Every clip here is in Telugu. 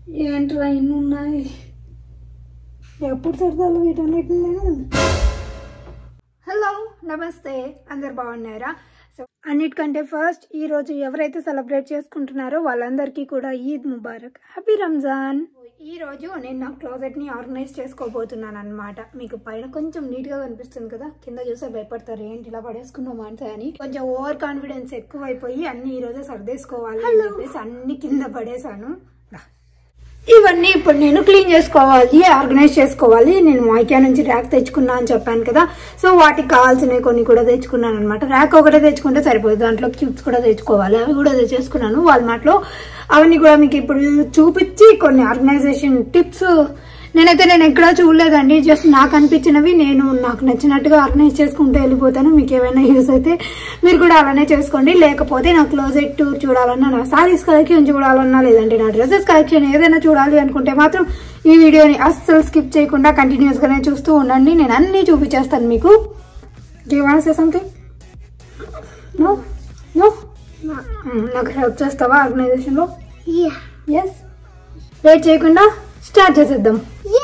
ఏంట్రా ఇన్ని ఉన్నాయి ఎప్పుడు సరదాలు వీటన్నిటిని హలో నమస్తే అందరు బాగున్నారా సో అన్నిటికంటే ఫస్ట్ ఈ రోజు ఎవరైతే సెలబ్రేట్ చేసుకుంటున్నారో వాళ్ళందరికీ కూడా ఈద్ ముబారక్ హ్యాపీ రంజాన్ ఈ రోజు నేను నా క్లోజెట్ ని ఆర్గనైజ్ చేసుకోబోతున్నాను అనమాట మీకు పైన కొంచెం నీట్ గా కనిపిస్తుంది కదా కింద చూస్తే భయపడతారు ఏంటి ఇలా పడేసుకున్నాం అంటే అని కొంచెం ఓవర్ కాన్ఫిడెన్స్ ఎక్కువైపోయి అన్ని ఈ రోజే సర్దేసుకోవాలి అని చెప్పేసి అన్ని కింద పడేసాను రా. ఇవన్నీ ఇప్పుడు నేను క్లీన్ చేసుకోవాలి ఆర్గనైజ్ చేసుకోవాలి నేను మైకా నుంచి ర్యాక్ తెచ్చుకున్నా అని చెప్పాను కదా సో వాటికి కావాల్సినవి కొన్ని కూడా తెచ్చుకున్నాను అనమాట ర్యాక్ ఒకటే తెచ్చుకుంటే సరిపోదు దాంట్లో క్యూబ్స్ కూడా తెచ్చుకోవాలి అవి కూడా తెచ్చేసుకున్నాను వాల్మార్ట్లో అవన్నీ కూడా మీకు ఇప్పుడు చూపించి కొన్ని ఆర్గనైజేషన్ టిప్స్ నేనైతే నేను ఎక్కడా చూడలేదండి జస్ట్ నాకు అనిపించినవి నేను నాకు నచ్చినట్టుగా ఆర్గనైజ్ చేసుకుంటూ వెళ్ళిపోతాను మీకు ఏమైనా యూస్ అయితే మీరు కూడా అలానే చేసుకోండి లేకపోతే నా క్లోజెట్ టూర్ చూడాలన్నా నా సారీస్ కలెక్షన్ చూడాలన్నా లేదంటే నా డ్రెస్సెస్ కలెక్షన్ ఏదైనా చూడాలి అనుకుంటే మాత్రం ఈ వీడియోని అస్సలు స్కిప్ చేయకుండా కంటిన్యూస్ గానే చూస్తూ ఉండండి నేను అన్ని చూపించేస్తాను మీకు జీవాన్సే సంథింగ్ నో నో నాకు హెల్ప్ చేస్తావా ఆర్గనైజేషన్ లో ఎస్ లేట్ చేయకుండా స్టార్ట్ చేసేద్దాం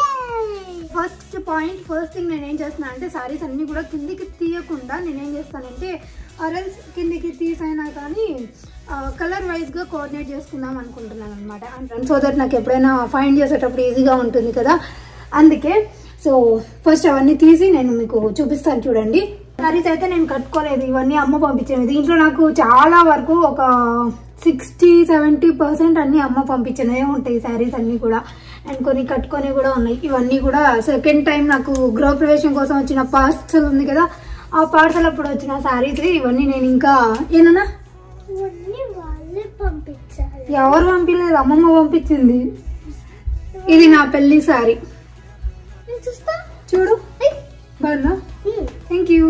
ఫస్ట్ పాయింట్ ఫస్ట్ థింగ్ నేను ఏం చేస్తున్నా అంటే సారీస్ అన్ని కూడా కిందికి తీయకుండా నేనేం చేస్తానంటే అరల్స్ కిందికి తీసైనా కానీ కలర్ వైజ్ గా కోఆర్డినేట్ చేసుకుందాం అనుకుంటున్నాను అనమాట అంటే సో దట్ నాకు ఎప్పుడైనా ఫైండ్ చేసేటప్పుడు ఈజీగా ఉంటుంది కదా అందుకే సో ఫస్ట్ అవన్నీ తీసి నేను మీకు చూపిస్తాను చూడండి సారీస్ అయితే నేను కట్టుకోలేదు ఇవన్నీ అమ్మ పంపించేవి దీంట్లో నాకు చాలా వరకు ఒక సిక్స్టీ సెవెంటీ పర్సెంట్ అన్ని అమ్మ పంపించినవే ఉంటాయి శారీస్ అన్ని కూడా అండ్ కొన్ని కట్టుకొని కూడా ఉన్నాయి ఇవన్నీ కూడా సెకండ్ టైం నాకు గృహ ప్రవేశం కోసం వచ్చిన పార్సల్ ఉంది కదా ఆ పార్సల్ అప్పుడు వచ్చిన శారీస్ ఇవన్నీ నేను ఇంకా ఏనన్నా ఇవన్నీ వాళ్ళే పంపించాలి ఎవరు పంపించలేదు అమ్మమ్మ పంపించింది ఇది నా పెళ్లి శారీ నేను చూస్తా చూడు బాగున్నా థ్యాంక్ యూ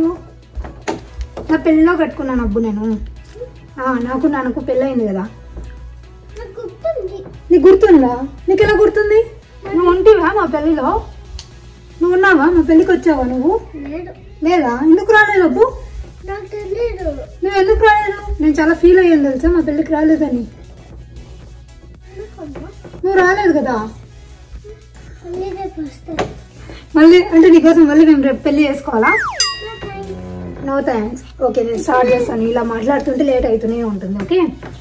నా పెళ్ళిలో కట్టుకున్నాను అబ్బు నేను ఆ, నాకు నాన్నకు పెళ్ళయింది కదా నాకు గుర్తుంది నీకు గుర్తుందా నీకు ఎలా గుర్తుంది నువ్వు ఉంటివా మా పెళ్ళిలో నువ్వు ఉన్నావా మా పెళ్ళికి వచ్చావా నువ్వు లేదు లేదా ఎందుకు రాలేదు అబ్బు నాకు తెలియదు నువ్వు ఎందుకు రాలేదు నేను చాలా ఫీల్ అయ్యాను తెలుసా మా పెళ్ళికి రాలేదని ఎందుకమ్మా నువ్వు రాలేదు కదా మళ్ళీ రేపు వస్తా మళ్ళీ అంటే నీకోసం మళ్ళీ మేము రేపు పెళ్లి చేసుకోవాలా నాకు అయి- నో థ్యాంక్స్ ఓకే నేను స్టార్ట్ చేస్తాను ఇలా మాట్లాడుతుంటే లేట్ అవుతూనే ఉంటుంది ఓకే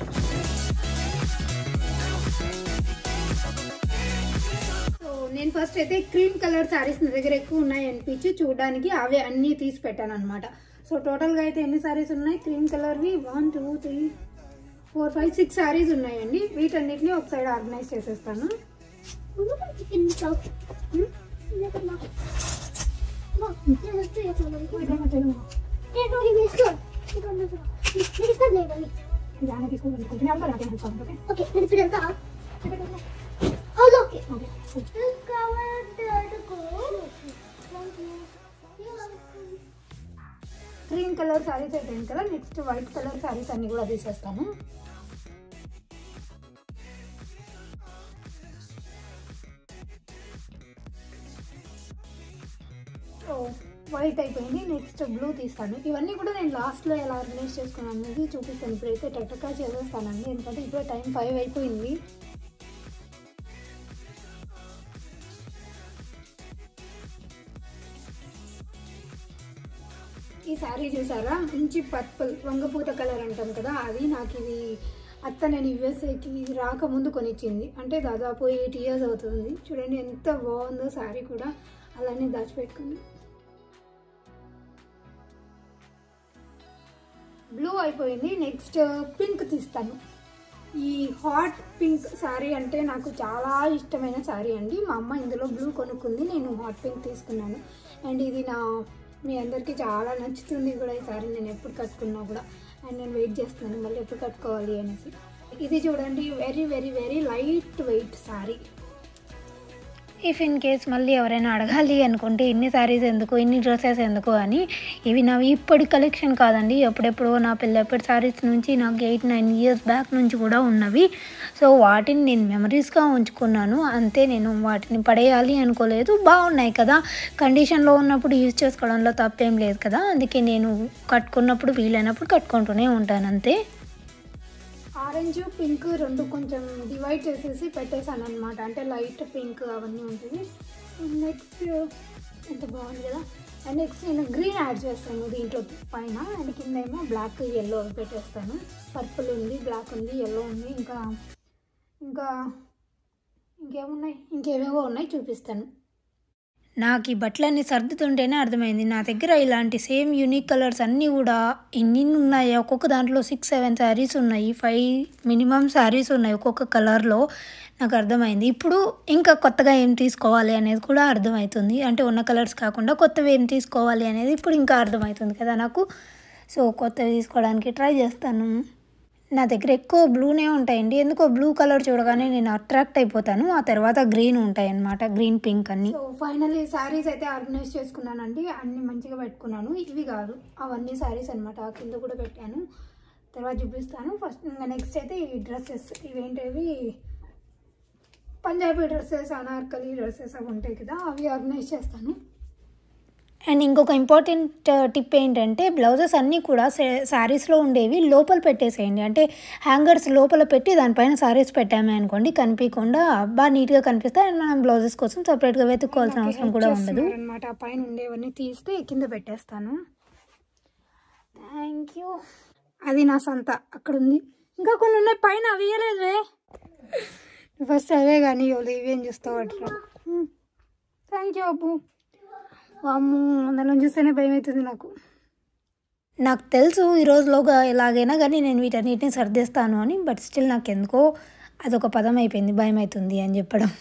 సో నేను ఫస్ట్ అయితే క్రీమ్ కలర్ శారీస్ నా దగ్గర ఎక్కువ ఉన్నాయి అనిపించి చూడడానికి అవే అన్నీ తీసి పెట్టాను అనమాట సో టోటల్గా అయితే ఎన్ని శారీస్ ఉన్నాయి క్రీమ్ కలర్వి one two three four five six saris ఉన్నాయండి వీటన్నిటిని ఒక సైడ్ ఆర్గనైజ్ చేసేస్తాను ఎందుకు ఇంట్లో? హ్మ్? ఎందుకమ్మా? అమ్మా, నేను వస్తే ఎట్లా మరి? నేను ఇది వేసుకో. ఇది ఉండదు. నేను ఇస్తాను లేదు అది. ఓకే, నేను ఇప్పుడు వెళ్తా. అవును, ఓకే. నాకు కావాలంటే అడుగు. క్రీమ్ కలర్ శారీస్ అయిపోయింది కదా నెక్స్ట్ వైట్ కలర్ శారీస్ అన్ని కూడా తీసేస్తాను సో వైట్ అయిపోయింది నెక్స్ట్ బ్లూ తీస్తాను ఇవన్నీ కూడా నేను లాస్ట్లో ఎలా ఆర్గనైజ్ చేసుకున్నాను అనేది చూపిస్తాను ఇప్పుడైతే టక్టకా చేసేస్తానండి ఎందుకంటే ఇప్పుడే టైం ఫైవ్ అయిపోయింది ఈ శారీ చూసారా మంచి పర్పుల్ వంగపూత కలర్ అంటాం కదా అది నాకు ఇది అత్త నేను యుఎస్ఏకి రాకముందు కొనిచ్చింది అంటే దాదాపు ఎయిట్ ఇయర్స్ అవుతుంది చూడండి ఎంత బాగుందో శారీ కూడా అలానే దాచిపెట్టుకుంది బ్లూ అయిపోయింది నెక్స్ట్ పింక్ తీస్తాను ఈ హాట్ పింక్ శారీ అంటే నాకు చాలా ఇష్టమైన శారీ అండి మా అమ్మ ఇందులో బ్లూ కొనుక్కుంది నేను హాట్ పింక్ తీసుకున్నాను అండ్ ఇది నా మీ అందరికీ చాలా నచ్చుతుంది కూడా ఈ శారీ నేను ఎప్పుడు కట్టుకున్నా కూడా అండ్ నేను వెయిట్ చేస్తున్నాను మళ్ళీ ఎప్పుడు కట్టుకోవాలి అనేసి ఇది చూడండి very very very light weight sari if in case మళ్ళీ ఎవరైనా అడగాలి అనుకుంటే ఇన్ని శారీస్ ఎందుకు ఇన్ని డ్రెస్సెస్ ఎందుకు అని ఇవి నావి ఇప్పటి కలెక్షన్ కాదండి ఎప్పుడెప్పుడో నా పెళ్ళప్పటి శారీస్ నుంచి నాకు ఎయిట్ నైన్ ఇయర్స్ బ్యాక్ నుంచి కూడా ఉన్నవి సో వాటిని నేను మెమరీస్గా ఉంచుకున్నాను అంతే నేను వాటిని పడేయాలి అనుకోలేదు బాగున్నాయి కదా కండిషన్లో ఉన్నప్పుడు యూజ్ చేసుకోవడంలో తప్పేం లేదు కదా అందుకే నేను కట్టుకున్నప్పుడు వీలైనప్పుడు కట్టుకుంటూనే ఉంటాను అంతే ఆ ఆరెంజ్ పింక్ రెండు కొంచెం డివైడ్ చేసేసి పెట్టేశాను అనమాట అంటే లైట్ పింక్ అవన్నీ ఉంటుంది నెక్స్ట్ ఎంత బాగుంది కదా అండ్ నెక్స్ట్ నేను గ్రీన్ యాడ్ చేస్తాను దీంట్లో పైన అండ్ కింద ఏమో బ్లాక్ ఎల్లో పెట్టేస్తాను పర్పుల్ ఉంది బ్లాక్ ఉంది ఎల్లో ఉంది ఇంకా ఇంకా ఇంకేమున్నాయి ఇంకేవేవో ఉన్నాయి చూపిస్తాను నాకు ఈ బట్టలన్నీ సర్దుతుంటేనే అర్థమైంది నా దగ్గర ఇలాంటి సేమ్ యూనిక్ కలర్స్ అన్నీ కూడా ఎన్ని ఉన్నాయి ఒక్కొక్క దాంట్లో సిక్స్ సెవెన్ శారీస్ ఉన్నాయి ఫైవ్ మినిమం శారీస్ ఉన్నాయి ఒక్కొక్క కలర్లో నాకు అర్థమైంది ఇప్పుడు ఇంకా కొత్తగా ఏం తీసుకోవాలి అనేది కూడా అర్థమవుతుంది అంటే ఉన్న కలర్స్ కాకుండా కొత్తవి ఏం తీసుకోవాలి అనేది ఇప్పుడు ఇంకా అర్థమవుతుంది కదా నాకు సో కొత్తవి తీసుకోవడానికి ట్రై చేస్తాను నా దగ్గర ఎక్కువ బ్లూనే ఉంటాయండి ఎందుకో బ్లూ కలర్ చూడగానే నేను అట్రాక్ట్ అయిపోతాను ఆ తర్వాత గ్రీన్ ఉంటాయి అన్నమాట గ్రీన్ పింక్ అన్నీ సో ఫైనల్లీ శారీస్ అయితే ఆర్గనైజ్ చేసుకున్నానండి అన్ని మంచిగా పెట్టుకున్నాను ఇవి కాదు అవన్నీ శారీస్ అనమాట కింద కూడా పెట్టాను తర్వాత చూపిస్తాను ఫస్ట్ ఇంకా నెక్స్ట్ అయితే ఈ డ్రెస్సెస్ ఇవేంటివి పంజాబీ డ్రెస్సెస్ అనార్కలి డ్రెస్సెస్ అవి ఉంటాయి కదా అవి ఆర్గనైజ్ చేస్తాను అండ్ ఇంకొక ఇంపార్టెంట్ టిప్ ఏంటంటే బ్లౌజెస్ అన్నీ కూడా శారీస్లో ఉండేవి లోపల పెట్టేసేయండి అంటే హ్యాంగర్స్ లోపల పెట్టి దానిపైన శారీస్ పెట్టామే అనుకోండి కనిపించకుండా బాగా నీట్గా కనిపిస్తాయి అండ్ మనం బ్లౌజెస్ కోసం సపరేట్గా వెతుక్కోవాల్సిన అవసరం కూడా ఉండదు అనమాట పైన ఉండేవన్నీ తీస్తే కింద పెట్టేస్తాను థ్యాంక్ యూ అది నా సంత అక్కడ ఉంది ఇంకా కొన్ని ఉన్నాయి పైన అవి ఇవ్వలేదువే ఫస్ట్ అవే కానీ ఇవ్వలేదు ఇవేం చూస్తావు అట్లా థ్యాంక్ యూ అబ్బు అమ్ము అందులో చూస్తేనే భయం అవుతుంది నాకు నాకు తెలుసు ఈ రోజులోగా ఎలాగైనా కానీ నేను వీటన్నిటిని సర్దేస్తాను అని బట్ స్టిల్ నాకు ఎందుకో అదొక పదం అయిపోయింది భయం అవుతుంది అని చెప్పడం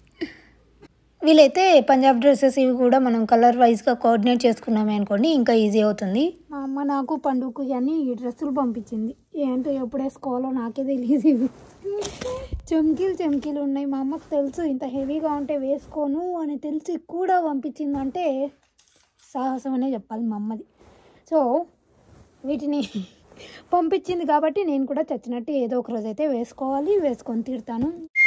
వీలైతే పంజాబ్ డ్రెస్సెస్ ఇవి కూడా మనం కలర్ వైజ్గా కోఆర్డినేట్ చేసుకున్నామే అనుకోండి ఇంకా ఈజీ అవుతుంది మా అమ్మ నాకు పండుగకు అని ఈ డ్రెస్సులు పంపించింది ఏంటో ఎప్పుడు వేసుకోవాలో నాకే తెలియదు ఇవి చమ్కీలు చమ్కీలు ఉన్నాయి మా అమ్మకు తెలుసు ఇంత హెవీగా ఉంటే వేసుకోను అని తెలిసి కూడా పంపించిందంటే సాహసం అనే చెప్పాలి మా అమ్మది సో వీటిని పంపించింది కాబట్టి నేను కూడా చచ్చినట్టు ఏదో ఒక రోజు అయితే వేసుకోవాలి వేసుకొని తీరుతాను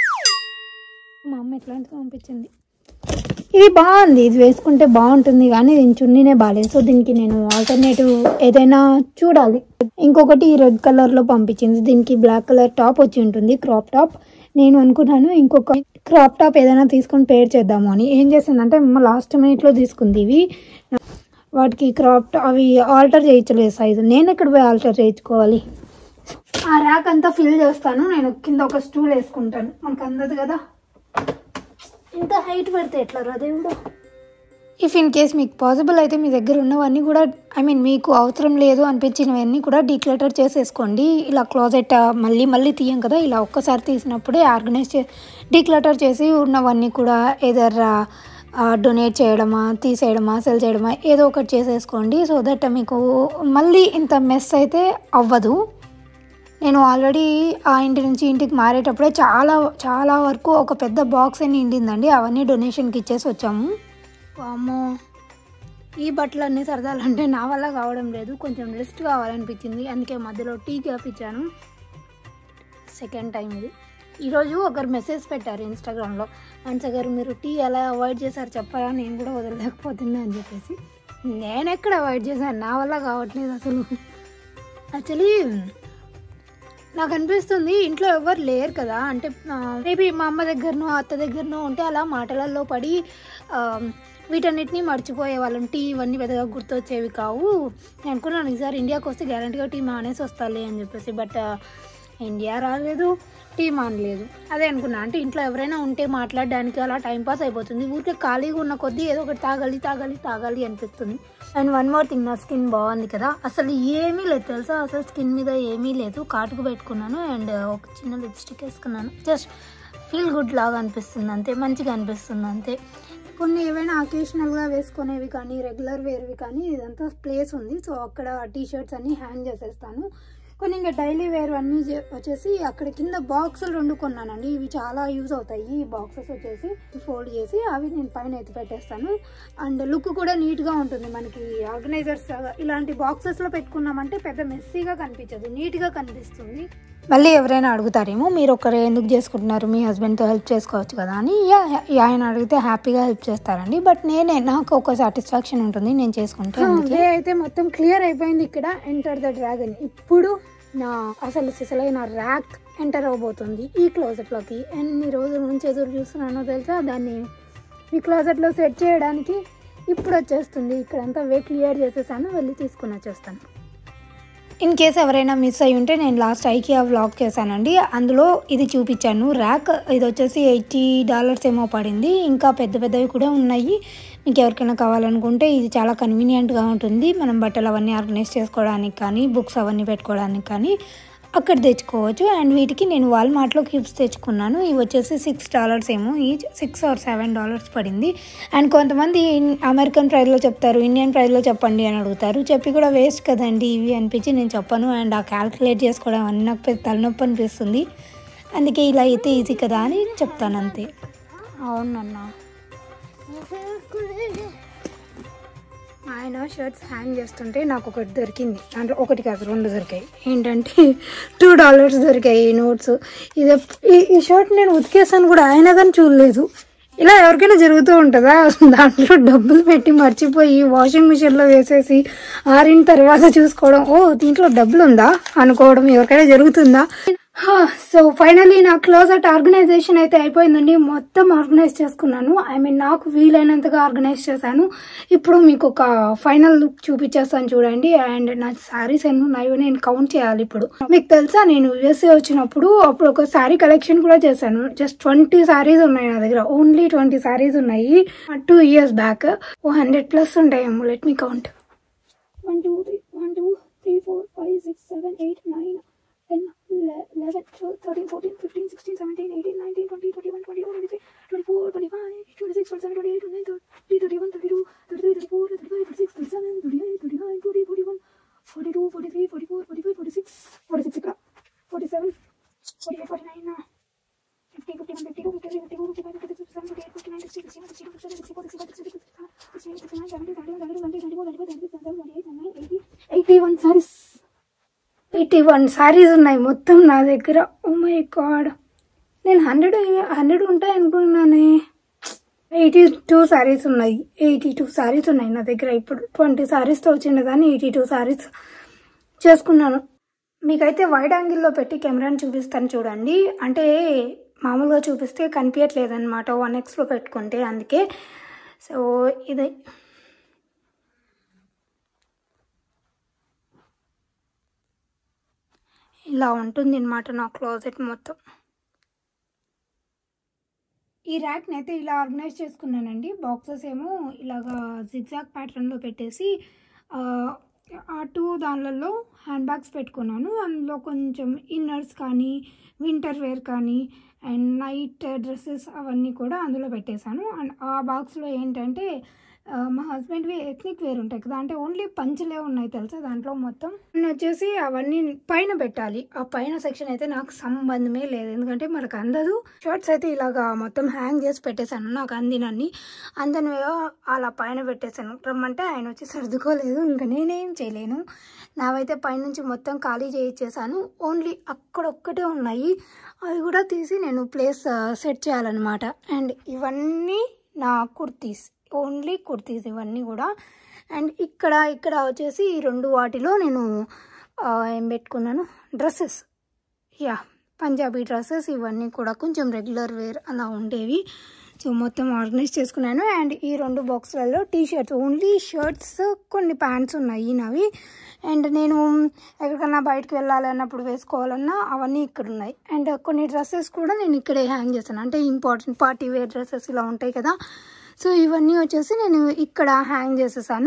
మా అమ్మ ఎట్లాంటిది పంపించింది ఇది బాగుంది ఇది వేసుకుంటే బాగుంటుంది కానీ దీని చున్నీనే బాగాలేదు సో దీనికి నేను ఆల్టర్నేటివ్ ఏదైనా చూడాలి ఇంకొకటి ఈ రెడ్ కలర్లో పంపించింది దీనికి బ్లాక్ కలర్ టాప్ వచ్చి ఉంటుంది క్రాప్ టాప్ నేను అనుకున్నాను ఇంకొక క్రాప్ టాప్ ఏదైనా తీసుకొని పేర్ చేద్దాము అని ఏం చేసిందంటే అమ్మ లాస్ట్ మినిట్లో తీసుకుంది ఇవి వాటికి క్రాప్ టాప్ అవి ఆల్టర్ చేయించలేదు సైజు నేను ఎక్కడ పోయి ఆల్టర్ చేయించుకోవాలి ఆ ర్యాక్ అంతా ఫిల్ చేస్తాను నేను కింద ఒక స్టూల్ వేసుకుంటాను మనకు అందదు కదా ఇంత హైట్ పెడితే ఎట్లా రా దేవుడు ఇఫ్ ఇన్ కేస్ మీకు పాసిబుల్ అయితే మీ దగ్గర ఉన్నవన్నీ కూడా ఐ మీన్ మీకు అవసరం లేదు అనిపించినవన్నీ కూడా డీక్లటర్ చేసేసుకోండి ఇలా క్లాజెట్ మళ్ళీ మళ్ళీ తీయం కదా ఇలా ఒక్కసారి తీసినప్పుడే ఆర్గనైజ్ చే డీక్లటర్ చేసి ఉన్నవన్నీ కూడా ఏదర్ డొనేట్ చేయడమా తీసేయడమా సెల్ చేయడమా ఏదో ఒకటి చేసేసుకోండి సో దట్ మీకు మళ్ళీ ఇంత మెస్ అయితే అవ్వదు నేను ఆల్రెడీ ఆ ఇంటి నుంచి ఇంటికి మారేటప్పుడే చాలా చాలా వరకు ఒక పెద్ద బాక్స్ అని నిండిందండి అవన్నీ డొనేషన్కి ఇచ్చేసి వచ్చాము వామ్మో ఈ బట్టలు అన్నీ సరదాలంటే నా వల్ల కావడం లేదు కొంచెం రెస్ట్ కావాలనిపించింది అందుకే మధ్యలో టీ కాపించాను సెకండ్ టైం ఇది ఈరోజు ఒకరు మెసేజ్ పెట్టారు ఇన్స్టాగ్రామ్లో మంచి గారు మీరు టీ ఎలా అవాయిడ్ చేశారు చెప్పరా నేను కూడా వదలలేకపోతున్నా అని చెప్పేసి నేను ఎక్కడ అవాయిడ్ చేశాను నా వల్ల కావట్లేదు అసలు యాక్చువల్లీ నాకు అనిపిస్తుంది ఇంట్లో ఎవరు లేరు కదా అంటే మేబీ మా అమ్మ దగ్గరనో అత్త దగ్గరనో ఉంటే అలా మాటలలో పడి ఆ, వీటన్నిటిని మర్చిపోయే వాళ్ళం టీ ఇవన్నీ పెద్దగా గుర్తొచ్చేవి కావు నేను అనుకున్నాను ఈసారి ఇండియాకి వస్తే గ్యారంటీగా టీ మానేసి వస్తాలే అని చెప్పేసి బట్ ఇండియా రాలేదు టీ మానలేదు అదే అనుకున్నా అంటే ఇంట్లో ఎవరైనా ఉంటే మాట్లాడడానికి అలా టైం పాస్ అయిపోతుంది ఊరికే ఖాళీగా ఉన్న కొద్దీ ఏదో ఒకటి తాగాలి తాగాలి తాగాలి అనిపిస్తుంది అండ్ వన్ మోర్ థింగ్ నా స్కిన్ బాగుంది కదా అసలు ఏమీ లేదు తెలుసా అసలు స్కిన్ మీద ఏమీ లేదు కాటుకు పెట్టుకున్నాను అండ్ ఒక చిన్న లిప్స్టిక్ వేసుకున్నాను జస్ట్ ఫీల్ గుడ్ లాగా అనిపిస్తుంది అంతే మంచిగా అనిపిస్తుంది అంతే కొన్ని ఏవైనా అకేషనల్గా వేసుకునేవి కానీ రెగ్యులర్ వేర్వి కానీ ఇదంతా ప్లేస్ ఉంది సో అక్కడ టీ షర్ట్స్ అన్ని హ్యాంగ్ చేసేస్తాను కొన్ని ఇంకా డైలీ వేర్ అన్నీ చే- వచ్చేసి అక్కడ కింద బాక్సులు రెండు కొన్నానండి ఇవి చాలా యూజ్ అవుతాయి ఈ బాక్సెస్ వచ్చేసి ఫోల్డ్ చేసి అవి నేను పైన ఎత్తి పెట్టేస్తాను అండ్ లుక్ కూడా నీట్గా ఉంటుంది మనకి ఆర్గనైజర్స్ ఇలాంటి బాక్సెస్లో పెట్టుకున్నామంటే పెద్ద మెస్సీగా కనిపించదు నీట్గా కనిపిస్తుంది మళ్ళీ ఎవరైనా అడుగుతారేమో మీరు ఒకరే ఎందుకు చేసుకుంటున్నారు మీ హస్బెండ్తో హెల్ప్ చేసుకోవచ్చు కదా అని యా యా, ఆయన అడిగితే హ్యాపీగా హెల్ప్ చేస్తారండి బట్ నేనే నాకు ఒక సాటిస్ఫాక్షన్ ఉంటుంది నేను చేసుకుంటే అందుకే వే అయితే మొత్తం క్లియర్ అయిపోయింది ఇక్కడ ఎంటర్ ద డ్రాగన్ ఇప్పుడు నా అసలు సిసలైన ర్యాక్ ఎంటర్ అవబోతుంది ఈ క్లోజెట్లోకి ఎన్ని రోజుల నుంచి ఎదురు చూస్తున్నానో తెలుసా దాన్ని ఈ క్లోజెట్లో సెట్ చేయడానికి ఇప్పుడు వచ్చేస్తుంది ఇక్కడంతా వే క్లియర్ చేసేసాను వెళ్ళి తీసుకుని వచ్చేస్తాను ఇన్ కేస్ ఎవరైనా మిస్ అయి ఉంటే నేను లాస్ట్ ఐకియా వ్లాగ్ చేశానండి అందులో ఇది చూపించాను ర్యాక్ ఇది వచ్చేసి ఎయిటీ డాలర్స్ ఏమో పడింది ఇంకా పెద్ద పెద్దవి కూడా ఉన్నాయి మీకు ఎవరికైనా కావాలనుకుంటే ఇది చాలా కన్వీనియంట్గా ఉంటుంది మనం బట్టలు అవన్నీ ఆర్గనైజ్ చేసుకోవడానికి కానీ బుక్స్ అవన్నీ పెట్టుకోవడానికి కానీ అక్కడ తెచ్చుకోవచ్చు అండ్ వీటికి నేను వాల్మార్ట్లో క్యూబ్స్ తెచ్చుకున్నాను ఇవి వచ్చేసి సిక్స్ డాలర్స్ ఏమో each six or seven dollars పడింది అండ్ కొంతమంది ఇన్- అమెరికన్ ప్రైస్లో చెప్తారు ఇండియన్ ప్రైస్లో చెప్పండి అని అడుగుతారు చెప్పి కూడా వేస్ట్ కదండి ఇవి అనిపించి నేను చెప్పను అండ్ ఆ క్యాల్కులేట్ చేసుకోవడం అన్నీ నాకు పెద్ద తలనొప్పి అనిపిస్తుంది అందుకే ఇలా అయితే ఈజీ కదా అని చెప్తాను అంతే అవునన్నా ఆయన షర్ట్స్ హ్యాంగ్ చేస్తుంటే నాకు ఒకటి దొరికింది దాంట్లో ఒకటి కాదు రెండు దొరికాయి ఏంటంటే టూ డాలర్స్ దొరికాయి ఈ నోట్స్ ఇది ఎప్- ఈ- ఈ షర్ట్ నేను ఉతికేసాను కూడా ఆయన కానీ చూడలేదు ఇలా ఎవరికైనా జరుగుతూ ఉంటుందా దాంట్లో డబ్బులు పెట్టి మర్చిపోయి వాషింగ్ మిషన్లో వేసేసి ఆరిన తర్వాత చూసుకోవడం ఓ దీంట్లో డబ్బులు ఉందా అనుకోవడం ఎవరికైనా జరుగుతుందా సో ఫైనలీ నా క్లోజెట్ ఆర్గనైజేషన్ అయితే అయిపోయిందండి మొత్తం ఆర్గనైజ్ చేసుకున్నాను ఐ మీన్ నాకు వీలైనంతగా ఆర్గనైజ్ చేశాను ఇప్పుడు మీకు ఒక ఫైనల్ లుక్ చూపించేస్తాను చూడండి అండ్ నా శారీస్ ఎన్ని ఉన్నాయో నేను కౌంట్ చేయాలి ఇప్పుడు మీకు తెలుసా నేను యుఎస్ఏ వచ్చినప్పుడు అప్పుడు ఒక శారీ కలెక్షన్ కూడా చేశాను జస్ట్ ట్వంటీ శారీస్ ఉన్నాయి నా దగ్గర ఓన్లీ ట్వంటీ శారీస్ ఉన్నాయి టూ ఇయర్స్ బ్యాక్ ఓ హండ్రెడ్ ప్లస్ ఉంటాయేమో let me count one two three one two three four five six seven eight nine ten eleven twelve thirteen fourteen fifteen sixteen seventeen eighteen nineteen twenty twenty one twenty two twenty three twenty four twenty five twenty six twenty seven twenty eight twenty thirty thirty one thirty two thirty three thirty four thirty five thirty six thirty seven thirty eight thirty nine forty forty one forty two forty three forty four forty five forty six forty six ఇక్కడ forty seven forty eight forty nine fifty fifty one fifty two fifty three fifty four fifty five fifty six fifty seven fifty eight fifty nine sixty sixty one sixty two sixty sixty four sixty five sixty six sixty eight sixty nine seventy thirty one thirty two thirty three twenty four thirty five thirty six thirty seven thirty eight nine eighty eighty one saris eighty one saris ఉన్నాయి మొత్తం నా దగ్గర ఓ మై గాడ్ నేను హండ్రెడ్ హండ్రెడ్ ఉంటాయి అనుకున్నానే ఎయిటీ టూ సారీస్ ఉన్నాయి ఎయిటీ టూ సారీస్ ఉన్నాయి నా దగ్గర ఇప్పుడు ట్వంటీ సారీస్తో వచ్చింది కానీ ఎయిటీ టూ సారీస్ చేసుకున్నాను మీకైతే వైడ్ యాంగిల్లో పెట్టి కెమెరాని చూపిస్తాను చూడండి అంటే మామూలుగా చూపిస్తే కనిపించట్లేదు అనమాట వన్ ఎక్స్లో పెట్టుకుంటే అందుకే సో ఇది ఇలా ఉంటుంది అనమాట నా క్లోజెట్ మొత్తం ఈ ర్యాక్ని అయితే ఇలా ఆర్గనైజ్ చేసుకున్నానండి బాక్సెస్ ఏమో ఇలాగా జిగ్జాగ్ ప్యాటర్న్లో పెట్టేసి ఆ, అటు దానిలలో హ్యాండ్ బ్యాగ్స్ పెట్టుకున్నాను అందులో కొంచెం ఇన్నర్స్ కానీ వింటర్ వేర్ కానీ అండ్ నైట్ డ్రెస్సెస్ అవన్నీ కూడా అందులో పెట్టేశాను అండ్ ఆ బాక్స్లో ఏంటంటే ఆ, మా హస్బెండ్వి ఎథ్నిక్ వేర్ ఉంటాయి కదా అంటే ఓన్లీ పంచలే ఉన్నాయి తెలుసా దాంట్లో మొత్తం నేను వచ్చేసి అవన్నీ పైన పెట్టాలి ఆ పైన సెక్షన్ అయితే నాకు సంబంధమే లేదు ఎందుకంటే మనకు అందదు షర్ట్స్ అయితే ఇలాగా మొత్తం హ్యాంగ్ చేసి పెట్టేశాను నాకు అందినన్ని అందనివేవో అలా పైన పెట్టేశాను రమ్మంటే ఆయన వచ్చి సర్దుకోలేదు ఇంకా నేనేం చేయలేను నావైతే పైనుంచి మొత్తం ఖాళీ చేయించేసాను ఓన్లీ అక్కడ ఒక్కటే ఉన్నాయి అవి కూడా తీసి నేను ప్లేస్ సెట్ చేయాలన్నమాట అండ్ ఇవన్నీ నా కుర్తీస్ ఓన్లీ కుర్తీస్ ఇవన్నీ కూడా అండ్ ఇక్కడ ఇక్కడ వచ్చేసి ఈ రెండు వాటిలో నేను ఆ, ఏం పెట్టుకున్నాను డ్రెస్సెస్ యా పంజాబీ డ్రెస్సెస్ ఇవన్నీ కూడా కొంచెం రెగ్యులర్ వేర్ అలా ఉండేవి సో మొత్తం ఆర్గనైజ్ చేసుకున్నాను అండ్ ఈ రెండు బాక్స్లలో టీ షర్ట్స్ ఓన్లీ షర్ట్స్ కొన్ని ప్యాంట్స్ ఉన్నాయి నావి అండ్ నేను ఎక్కడికన్నా బయటకు వెళ్ళాలి అన్నప్పుడు వేసుకోవాలన్నా అవన్నీ ఇక్కడ ఉన్నాయి అండ్ కొన్ని డ్రెస్సెస్ కూడా నేను ఇక్కడే హ్యాంగ్ చేస్తాను అంటే ఇంపార్టెంట్ పార్టీ వేర్ డ్రెస్సెస్ ఇలా ఉంటాయి కదా సో ఇవన్నీ వచ్చేసి నేను ఇక్కడ హ్యాంగ్ చేసేసాను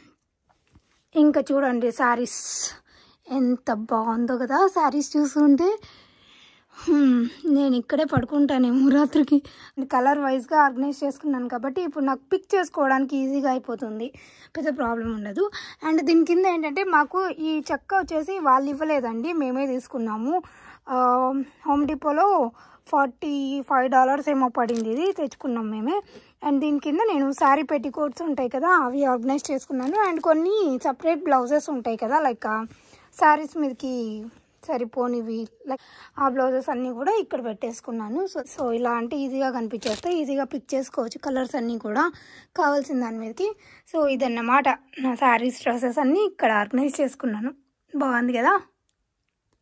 ఇంకా చూడండి శారీస్ ఎంత బాగుందో కదా శారీస్ చూస్తుంటే హ్మ్, నేను ఇక్కడే పడుకుంటానేమో రాత్రికి కలర్ వైజ్గా ఆర్గనైజ్ చేసుకున్నాను కాబట్టి ఇప్పుడు నాకు పిక్ చేసుకోవడానికి ఈజీగా అయిపోతుంది పెద్ద ప్రాబ్లం ఉండదు అండ్ దీని కింద ఏంటంటే మాకు ఈ చెక్క వచ్చేసి వాళ్ళు ఇవ్వలేదండి మేమే తీసుకున్నాము ఆ, హోమ్ డిపోలో ఫార్టీ ఫైవ్ డాలర్స్ ఏమో పడింది ఇది తెచ్చుకున్నాం మేమే అండ్ దీని కింద నేను శారీ పెట్టి కోట్స్ ఉంటాయి కదా అవి ఆర్గనైజ్ చేసుకున్నాను అండ్ కొన్ని సపరేట్ బ్లౌజెస్ ఉంటాయి కదా లైక్ శారీస్ మీదకి సరిపోనివి లైక్ ఆ బ్లౌజెస్ అన్నీ కూడా ఇక్కడ పెట్టేసుకున్నాను సో సో ఇలా అంటే ఈజీగా కనిపించేస్తే ఈజీగా పిక్ చేసుకోవచ్చు కలర్స్ అన్నీ కూడా కావాల్సిన దాని మీదకి సో ఇదన్నమాట నా శారీస్ డ్రెస్సెస్ అన్నీ ఇక్కడ ఆర్గనైజ్ చేసుకున్నాను బాగుంది కదా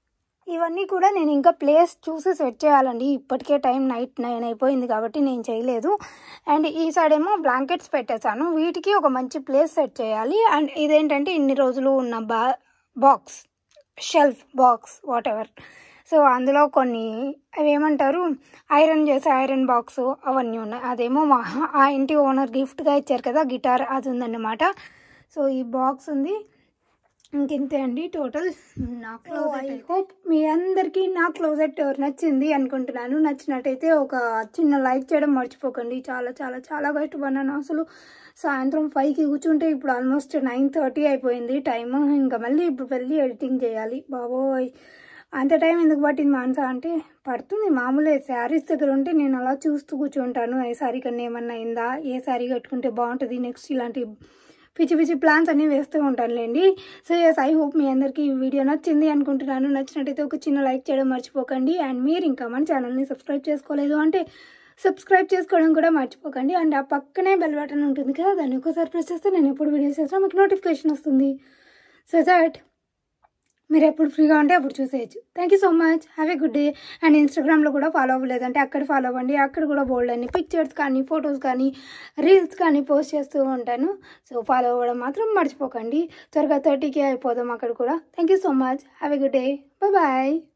ఇవన్నీ కూడా నేను ఇంకా ప్లేస్ చూసి సెట్ చేయాలండి ఇప్పటికే టైం నైట్ నైన్ అయిపోయింది కాబట్టి నేను చేయలేదు అండ్ ఈ సైడ్ ఏమో బ్లాంకెట్స్ పెట్టేశాను వీటికి ఒక మంచి ప్లేస్ సెట్ చేయాలి అండ్ ఇదేంటంటే ఇన్ని రోజులు ఉన్న బా box shelf box whatever so అందులో కొన్ని అవి ఏమంటారు ఐరన్ చేసే ఐరన్ బాక్స్ అవన్నీ ఉన్నాయి అదేమో మా ఆ ఇంటి ఓనర్ గిఫ్ట్గా ఇచ్చారు కదా గిటార్ అది ఉందన్నమాట సో ఈ బాక్స్ ఉంది ఇంకింతే అండి టోటల్ నా క్లోజెట్ ఐ హోప్ మీ అందరికీ నా క్లోజెట్ నచ్చింది అనుకుంటున్నాను నచ్చినట్టయితే ఒక చిన్న లైక్ చేయడం మర్చిపోకండి చాలా చాలా చాలా కష్టపడినాను అసలు సాయంత్రం ఫైవ్కి కూర్చుంటే ఇప్పుడు ఆల్మోస్ట్ నైన్ థర్టీ అయిపోయింది టైం ఇంకా మళ్ళీ ఇప్పుడు వెళ్ళి ఎడిటింగ్ చేయాలి బాబోయ్ అంత టైం ఎందుకు పట్టింది మానస అంటే పడుతుంది మామూలే శారీస్ దగ్గర ఉంటే నేను అలా చూస్తూ కూర్చుంటాను ఏ శారీ కన్నా ఏమన్నా అయిందా ఏ శారీ కట్టుకుంటే బాగుంటుంది నెక్స్ట్ ఇలాంటి పిచ్చి పిచ్చి ప్లాన్స్ అన్నీ వేస్తూ ఉంటానులేండి సో ఎస్ ఐ హోప్ మీ అందరికీ ఈ వీడియో నచ్చింది అనుకుంటున్నాను నచ్చినట్టయితే ఒక చిన్న లైక్ చేయడం మర్చిపోకండి అండ్ మీరు ఇంకా మన ఛానల్ని సబ్స్క్రైబ్ చేసుకోలేదు అంటే సబ్స్క్రైబ్ చేసుకోవడం కూడా మర్చిపోకండి అండ్ ఆ పక్కనే బెల్ బటన్ ఉంటుంది కదా దాన్ని ఒకసారి ప్రెస్ చేస్తే నేను ఎప్పుడు వీడియోస్ చేసినా మీకు నోటిఫికేషన్ వస్తుంది సో దట్ మీరు ఎప్పుడు ఫ్రీగా ఉంటే అప్పుడు చూసేయచ్చు thank you so much have a good day and ఇన్స్టాగ్రామ్లో కూడా ఫాలో అవ్వలేదంటే అక్కడ ఫాలో అవ్వండి అక్కడ కూడా బోల్డ్ అన్ని పిక్చర్స్ కానీ ఫొటోస్ కానీ రీల్స్ కానీ పోస్ట్ చేస్తూ ఉంటాను సో ఫాలో అవ్వడం మాత్రం మర్చిపోకండి త్వరగా థర్టీకే అయిపోదాం అక్కడ కూడా thank you so much have a good day bye